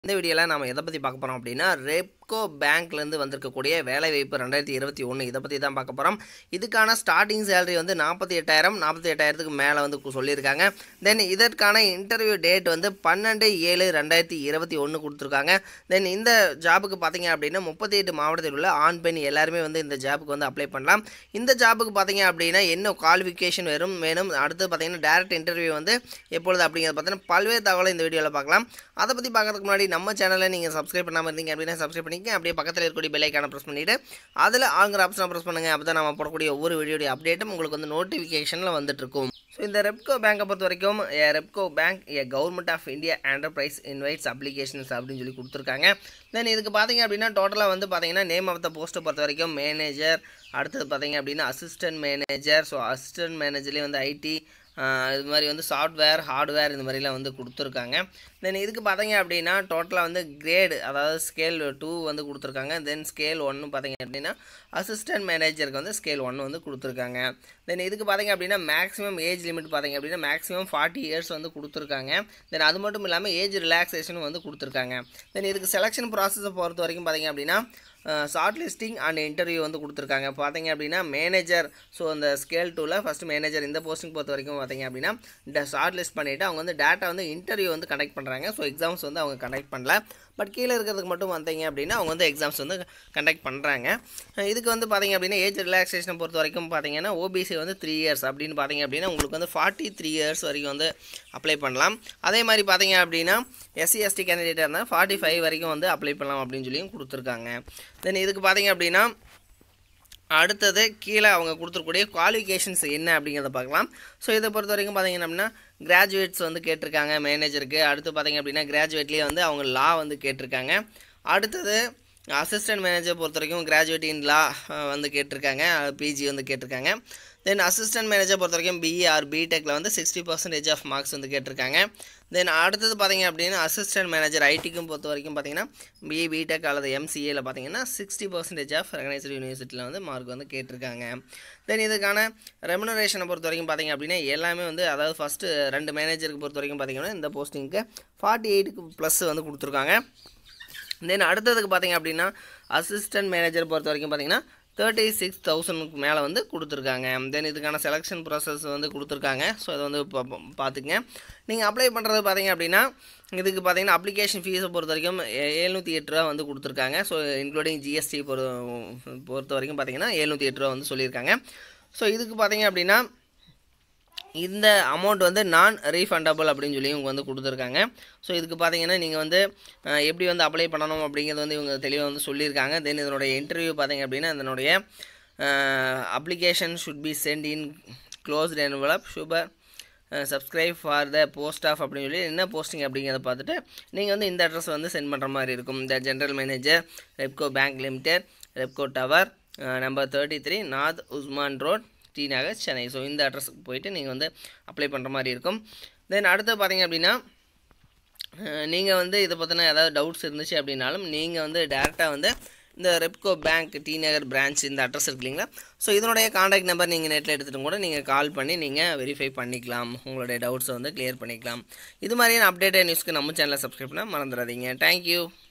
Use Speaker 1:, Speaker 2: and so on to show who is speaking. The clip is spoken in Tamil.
Speaker 1: இந்த வீடியோவில் நம்ம எதை பற்றி பார்க்க போகிறோம் அப்படின்னா ரெப்கோ பேங்க்லேருந்து வந்திருக்கக்கூடிய வேலைவாய்ப்பு ரெண்டாயிரத்தி இருபத்தி ஒன்று இதை பற்றி தான் பார்க்க போகிறோம் இதுக்கான ஸ்டார்டிங் சேலரி வந்து நாற்பத்தி எட்டாயிரம் நாற்பத்தி எட்டாயிரத்துக்கு மேலே வந்து கு- சொல்லியிருக்காங்க தென் இதற்கான இன்டர்வியூ டேட் வந்து பன்னெண்டு ஏழு ரெண்டாயிரத்தி இருபத்தி ஒன்று கொடுத்துருக்காங்க தென் இந்த ஜாபுக்கு பார்த்தீங்க அப்படின்னா முப்பத்தி எட்டு மாவட்டத்தில் உள்ள ஆண் பெண் எல்லாருமே வந்து இந்த ஜாபுக்கு வந்து அப்ளை பண்ணலாம் இந்த ஜாபுக்கு பார்த்தீங்க அப்படின்னா என்ன குவாலிஃபிகேஷன் வரும் வேணும் அடுத்து பார்த்தீங்கன்னா டேரக்ட் இன்டர்வியூ வந்து எப்பொழுது அப்படிங்கிறத பார்த்தீங்கன்னா பல்வேறு தகவலை இந்த வீடியோவில் பார்க்கலாம் அதை பற்றி பார்க்கறதுக்கு முன்னாடி நம்ம சேனலை நீங்கள் சப்ஸ்கிரைப் பண்ணாமல் இருந்தீங்க அப்படின்னா சப்ஸ்கிரைப் பண்ணிக்க அப்படியே பக்கத்தில் இருக்கக்கூடிய பெல் ஐக்கானை ப்ரெஸ் பண்ணிவிட்டு அதில் ஆங்கிற ஆப்ஷனை ப்ரெஸ் பண்ணுங்கள் அப்போ தான் நம்ம போடக்கூடிய ஒவ்வொரு வீடியோடைய அப்டேட்டும் உங்களுக்கு வந்து நோட்டிஃபிகேஷனில் வந்துட்டு இருக்கும் ஸோ இந்த ரெப்கோ பேங்கை பொறுத்த வரைக்கும் Repco bank a government of India enterprise invites applications அப்படின்னு சொல்லி கொடுத்துருக்காங்க தென் இதுக்கு பார்த்தீங்க அப்படின்னா டோட்டலாக வந்து பார்த்தீங்கன்னா நேம் ஆஃப் த போஸ்ட்டை பொறுத்த வரைக்கும் மேனேஜர் அடுத்தது பார்த்தீங்க அப்படின்னா அசிஸ்டன்ட் மேனேஜர் ஸோ அசிஸ்டன்ட் மேனேஜர்லேயே வந்து ஐடி இது மாதிரி வந்து சாஃப்ட்வேர் ஹார்ட்வேர் இந்த மாதிரிலாம் வந்து கொடுத்துருக்காங்க தென் இதுக்கு பார்த்தீங்க அப்படின்னா டோட்டலாக வந்து கிரேடு அதாவது ஸ்கேல் டூ வந்து கொடுத்துருக்காங்க தென் ஸ்கேல் ஒன்று பார்த்தீங்க அப்படின்னா அசிஸ்டன்ட் மேனேஜருக்கு வந்து ஸ்கேல் ஒன்று வந்து கொடுத்துருக்காங்க தென் இதுக்கு பார்த்தீங்க அப்படின்னா மேக்ஸிமம் ஏஜ் லிமிட் பார்த்தீங்க அப்படின்னா மேக்ஸிமம் ஃபார்ட்டி இயர்ஸ் வந்து கொடுத்துருக்காங்க தென் அது மட்டும் இல்லாமல் ஏஜ் ரிலாக்ஸேஷனும் வந்து கொடுத்துருக்காங்க தென் இதுக்கு செலெக்ஷன் ப்ராசஸை பொறுத்த வரைக்கும் பார்த்தீங்க அப்படின்னா ஷார்ட் லிஸ்டிங் அண்ட் இன்டர்வியூ வந்து கொடுத்துருக்காங்க பார்த்தீங்க அப்படின்னா மேனேஜர் ஸோ அந்த ஸ்கேல் டூவில் ஃபஸ்ட்டு மேனேஜர் இந்த போஸ்டிங் பொறுத்த வரைக்கும் பார்த்தீங்க அப்படின்னா இந்த ஷார்ட் லிஸ்ட் பண்ணிவிட்டு அவங்க வந்து டேட்டா வந்து இன்டர்வியூ வந்து கண்டக்ட் பண்ணுறாங்க ஸோ எக்ஸாம்ஸ் வந்து அவங்க கண்டக்ட் பண்ணல பட் கீழே இருக்கிறதுக்கு மட்டும் வந்தீங்க அப்படின்னா அவங்க வந்து எக்ஸாம்ஸ் வந்து கண்டக்ட் பண்ணுறாங்க இதுக்கு வந்து பார்த்தீங்க அப்படின்னா ஏஜ் ரிலாக்ஸேஷனை பொறுத்த வரைக்கும் பார்த்தீங்கன்னா ஓபிசி வந்து த்ரீ இயர்ஸ் அப்படின்னு பார்த்தீங்க அப்படின்னா உங்களுக்கு வந்து ஃபார்ட்டி த்ரீ இயர்ஸ் வரைக்கும் வந்து அப்ளை பண்ணலாம் அதே மாதிரி பார்த்தீங்க அப்படின்னா எஸ்சி எஸ்டி கேண்டிடேட்டாக இருந்தால் ஃபார்ட்டி ஃபைவ் வரைக்கும் வந்து அப்ளை பண்ணலாம் அப்படின்னு சொல்லியும் கொடுத்துருக்காங்க தென் இதுக்கு பார்த்தீங்க அப்படின்னா அடுத்தது கீழே அவங்க கொடுத்துருக்கூடிய குவாலிஃபிகேஷன்ஸ் என்ன அப்படிங்கிறத பார்க்கலாம் ஸோ இதை பொறுத்த வரைக்கும் பார்த்தீங்க அப்படின்னா கிராஜுவேட்ஸ் வந்து கேட்டிருக்காங்க மேனேஜருக்கு அடுத்து பார்த்தீங்க அப்படின்னா கிராஜுவேட்லேயே வந்து அவங்க லா வந்து கேட்டிருக்காங்க அடுத்தது அசிஸ்டன்ட் மேனேஜர் பொறுத்த வரைக்கும் கிராஜுவேட் இன் லா வந்து கேட்டிருக்காங்க பிஜி வந்து கேட்டிருக்காங்க தென் அசிஸ்டன்ட் மேனேஜர் பொறுத்த வரைக்கும் பிஇ ஆர் பிடெக்கில் வந்து சிக்ஸ்டி பர்சன்டேஜ் ஆஃப் மார்க்ஸ் வந்து கேட்டிருக்காங்க தென் அடுத்தது பார்த்தீங்க அப்படின்னா அசிஸ்டன்ட் மேனேஜர் ஐடிக்கும் பொறுத்த வரைக்கும் பார்த்தீங்கன்னா பிஇ பிடெக் அல்லது எம்சிஏல பார்த்தீங்கன்னா சிக்ஸ்டி பர்சன்டேஜ் ஆஃப் ரெகனைஸ்டு யூனிவர்சிட்டியில் வந்து மார்க் வந்து கேட்டிருக்காங்க தென் இதுக்கான ரெமுனரேஷனை பொறுத்த வரைக்கும் பார்த்தீங்க அப்படின்னா எல்லாமே வந்து அதாவது ஃபஸ்ட்டு ரெண்டு மேனேஜருக்கு பொறுத்த வரைக்கும் பார்த்தீங்கன்னா இந்த போஸ்டிங்க்கு ஃபார்ட்டி எயிட்டுக்கு ப்ளஸ் வந்து கொடுத்துருக்காங்க தென் அடுத்ததுக்கு பார்த்தீங்க அப்படின்னா அசிஸ்டன்ட் மேனேஜர் பொறுத்த வரைக்கும் பார்த்தீங்கன்னா தேர்ட்டி சிக்ஸ் தௌசண்ட்க்கு மேலே வந்து கொடுத்துருக்காங்க தென் இதுக்கான செலெக்ஷன் ப்ராசஸ் வந்து கொடுத்துருக்காங்க ஸோ அதை வந்து பா- பா- பார்த்துங்க நீங்கள் அப்ளை பண்ணுறது பார்த்தீங்க அப்படின்னா இதுக்கு பார்த்தீங்கன்னா அப்ளிகேஷன் ஃபீஸை பொறுத்த வரைக்கும் எழுநூற்றி எட்டு ரூபா வந்து கொடுத்துருக்காங்க ஸோ இன்க்ளூடிங் ஜிஎஸ்டி பொறு பொறுத்த வரைக்கும் பார்த்தீங்கன்னா எழுநூற்றி எட்டு ரூபா வந்து சொல்லியிருக்காங்க ஸோ இதுக்கு பார்த்தீங்க அப்படின்னா இந்த அமௌண்ட் வந்து நான் ரீஃபண்டபிள் அப்படின்னு சொல்லி இவங்க வந்து கொடுத்துருக்காங்க ஸோ இதுக்கு பார்த்தீங்கன்னா நீங்கள் வந்து அஹ், எப்படி வந்து அப்ளை பண்ணணும் அப்படிங்கிறது வந்து இவங்க தெளிவாக வந்து சொல்லியிருக்காங்க தென் இதனுடைய இன்டர்வியூ பார்த்தீங்க அப்படின்னா இதனுடைய application should be sent in closed envelope super subscribe for the post of அப்படின்னு சொல்லி என்ன போஸ்டிங் அப்படிங்கிறத பார்த்துட்டு நீங்கள் வந்து இந்த அட்ரஸ் வந்து சென்ட் பண்ணுற மாதிரி இருக்கும் இந்த general manager Repco bank limited Repco tower number thirty three north Usman road T Nagar Chennai so இந்த அட்ரஸுக்கு போயிட்டு நீங்கள் வந்து அப்ளை பண்ணுற மாதிரி இருக்கும் தென் அடுத்து பார்த்தீங்க அப்படின்னா நீங்கள் வந்து இதை பற்றின ஏதாவது டவுட்ஸ் இருந்துச்சு அப்படின்னாலும் நீங்கள் வந்து டேரெக்டாக வந்து இந்த Repco bank T Nagar branch இந்த அட்ரஸ் இருக்கு இல்லைங்களா ஸோ இதனுடைய காண்டாக்ட் நம்பர் நீங்கள் நெட்டில் எடுத்துகிட்டு கூட நீங்கள் கால் பண்ணி நீங்கள் வெரிஃபை பண்ணிக்கலாம் உங்களுடைய டவுட்ஸை வந்து க்ளியர் பண்ணிக்கலாம் இது மாதிரியான அப்டேட்டட் நியூஸ்க்கு நம்ம சேனலை சப்ஸ்கிரைப் பண்ண மறந்துடாதீங்க தேங்க்யூ